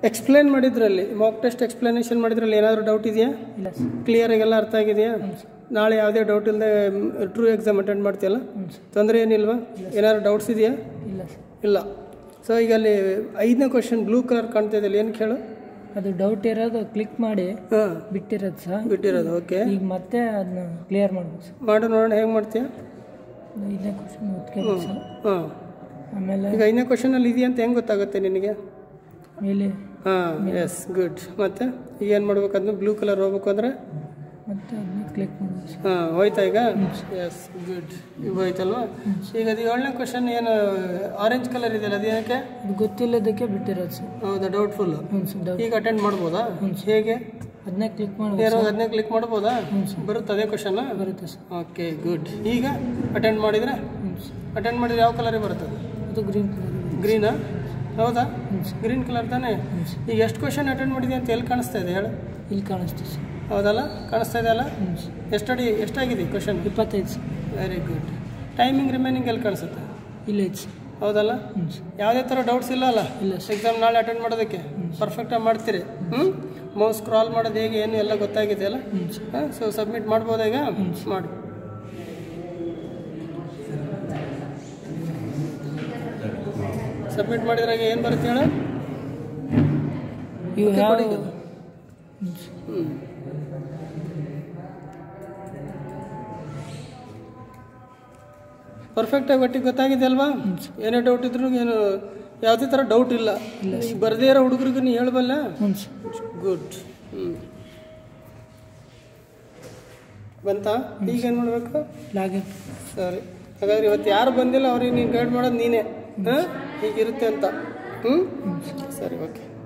Explain ಮಾಡಿದ್ರಲ್ಲಿ mock test explanation ಮಾಡಿದ್ರಲ್ಲಿ ಏನಾದರೂ ಡೌಟ್ ಇದೆಯಾ ಇಲ್ಲ ಸರ್ ಕ್ಲಿಯರಾಗೆಲ್ಲ ಅರ್ಥ ಆಗಿದೆಯಾ ನಾಳೆ ಯಾವುದೇ ಡೌಟ್ ಇಲ್ಲದೆ ಟ್ರೂ ಎಕ್ಸಾಮ್ ಅಟೆಂಡ್ ಮಾಡ್ತೀಯಲ್ಲ ಹ್ಞೂ ಸರ್ ತೊಂದರೆ ಏನಿಲ್ವಾ ಏನಾದ್ರು ಡೌಟ್ಸ್ ಇದೆಯಾ ಇಲ್ಲ ಸರ್ ಇಲ್ಲ ಸೊ ಈಗ ಅಲ್ಲಿ ಐದನೇ ಕ್ವಶನ್ ಬ್ಲೂ ಕಲರ್ ಕಾಣ್ತಾ ಇದೆಯಲ್ಲ ಏನು ಕೇಳು ಅದು ಡೌಟ್ ಇರೋದು ಕ್ಲಿಕ್ ಮಾಡಿ ಹಾಂ ಬಿಟ್ಟಿರೋದು ಸರ್ ಬಿಟ್ಟಿರೋದು ಓಕೆ ಈಗ ಮತ್ತೆ ಅದನ್ನ ಕ್ಲಿಯರ್ ಮಾಡ್ಬೋದು ಸರ್ ಮಾಡು ನೋಡೋಣ ಹೇಗೆ ಮಾಡ್ತೀಯಾ ಐದನೇ ಕ್ವಶನ್ ಓದ್ಕೋಬೇಕು ಸರ್ ಹಾಂ ಆಮೇಲೆ ಈಗ ಐದನೇ ಕ್ವಶನಲ್ಲಿ ಇದೆಯಾ ಅಂತ ಹೆಂಗೆ ಗೊತ್ತಾಗುತ್ತೆ ನಿನಗೆ ಮೇಲೆ ಹಾಂ ಎಸ್ ಗುಡ್ ಮತ್ತೆ ಈಗ ಏನು ಮಾಡ್ಬೇಕು ಅದನ್ನ ಬ್ಲೂ ಕಲರ್ ಹೋಗ್ಬೇಕು ಅಂದರೆ ಮತ್ತೆ ಅದನ್ನ ಕ್ಲಿಕ್ ಮಾಡ್ಬೋದು ಸರ್ ಹಾಂ ಹೋಯ್ತಾ ಈಗ ಎಸ್ ಗುಡ್ ಈಗ ಹೋಯ್ತಲ್ವಾ ಈಗ ಅದು ಏಳನೇ ಕ್ವಶನ್ ಏನು ಆರೆಂಜ್ ಕಲರ್ ಇದೆಯಲ್ಲ ಅದು ಏನಕ್ಕೆ ಅದು ಗೊತ್ತಿಲ್ಲದಕ್ಕೆ ಬಿಟ್ಟಿರೋದು ಸರ್ ಹೌದಾ ಡೌಟ್ಫುಲ್ ಹ್ಞೂ ಸರ್ ಡೌಟ್ ಈಗ ಅಟೆಂಡ್ ಮಾಡ್ಬೋದಾ ಹೇಗೆ ಅದನ್ನೇ ಕ್ಲಿಕ್ ಮಾಡ್ಬೋದು ಏನೋ ಅದನ್ನೇ ಕ್ಲಿಕ್ ಮಾಡ್ಬೋದಾ ಬರುತ್ತೆ ಅದೇ ಕ್ವಶನ್ ಬರುತ್ತೆ ಸರ್ ಓಕೆ ಗುಡ್ ಈಗ ಅಟೆಂಡ್ ಮಾಡಿದ್ರೆ ಹ್ಞೂ ಸರ್ ಅಟೆಂಡ್ ಮಾಡಿದ್ರೆ ಯಾವ ಕಲರಿಗೆ ಬರ್ತದೆ ಅದು ಗ್ರೀನ್ ಕಲರ್ ಗ್ರೀನಾ ಹೌದಾ ಹ್ಞೂ ಸರ್ ಗ್ರೀನ್ ಕಲರ್ ತಾನೇ ಈಗ ಎಷ್ಟು ಕ್ವಶನ್ ಅಟೆಂಡ್ ಮಾಡಿದೆ ಅಂತ ಎಲ್ಲಿ ಕಾಣಿಸ್ತಾ ಇದೆ ಹೇಳು ಇಲ್ಲಿ ಕಾಣಿಸ್ತು ಸರ್ ಹೌದಲ್ಲ ಕಾಣಿಸ್ತಾ ಇದೆ ಅಲ್ಲ ಹ್ಞೂ ಸರ್ ಎಷ್ಟಡಿ ಎಷ್ಟಾಗಿದೆ ಕ್ವಶನ್ ಇಪ್ಪತ್ತೈದು sir very good timing remaining ಎಲ್ಲಿ ಕಾಣಿಸುತ್ತೆ ಇಲ್ಲ ಐತೆ ಸರ್ ಹೌದಲ್ಲ ಹ್ಞೂ ಸರ್ ಯಾವುದೇ ಥರ ಡೌಟ್ಸ್ ಇಲ್ಲ ಅಲ್ಲ ಇಲ್ಲ ಸರ್ ಎಕ್ಸಾಮ್ ನಾಳೆ ಅಟೆಂಡ್ ಮಾಡೋದಕ್ಕೆ ಪರ್ಫೆಕ್ಟಾಗಿ ಮಾಡ್ತೀರಿ ಹ್ಞೂ ಮೌಸ್ ಸ್ಕ್ರಾಲ್ ಮಾಡೋದು ಹೇಗೆ ಏನು ಎಲ್ಲ ಗೊತ್ತಾಗಿದೆ ಅಲ್ಲ ಹ್ಞೂ ಸರ್ ಹಾಂ ಸೊ ಸಬ್ಮಿಟ್ ಮಾಡ್ಬೋದಾ ಈಗ ಮಾಡಿ ಸಬ್ಮಿಟ್ ಮಾಡಿದ್ರಾಗ ಏನು ಬರುತ್ತೆ ಹೇಳು ಇವು Okay, ಯಾವ ಕೊಡಿ. ಹ್ಞೂ ಸರ್ ಹ್ಞೂ ಪರ್ಫೆಕ್ಟಾಗಿ ಒಟ್ಟಿಗೆ ಗೊತ್ತಾಗಿದೆ ಅಲ್ವಾ ಏನೇ ಡೌಟ್ ಇದ್ರೂ ಏನು ಯಾವುದೇ ಥರ ಡೌಟ್ ಇಲ್ಲ ಈಗ ಬರದೇ ಇರೋ ಹುಡುಗರಿಗೆ ನೀ ಹೇಳಬಲ್ಲ ಹ್ಞೂ ಸರ್ ಗುಡ್ ಹ್ಞೂ ಬಂತಾ ಈಗ ಏನು ಮಾಡಬೇಕು ಲಾಗಿನ್ ಸರಿ ಹಾಗಾದ್ರೆ ಇವತ್ತು ಯಾರು ಬಂದಿಲ್ಲ ಅವ್ರಿಗೆ ನೀನು ಗೈಡ್ ಮಾಡೋದು ನೀನೇ ಹಾಂ ಹೀಗಿರುತ್ತೆ ಅಂತ ಹ್ಞೂ ಸರಿ ಓಕೆ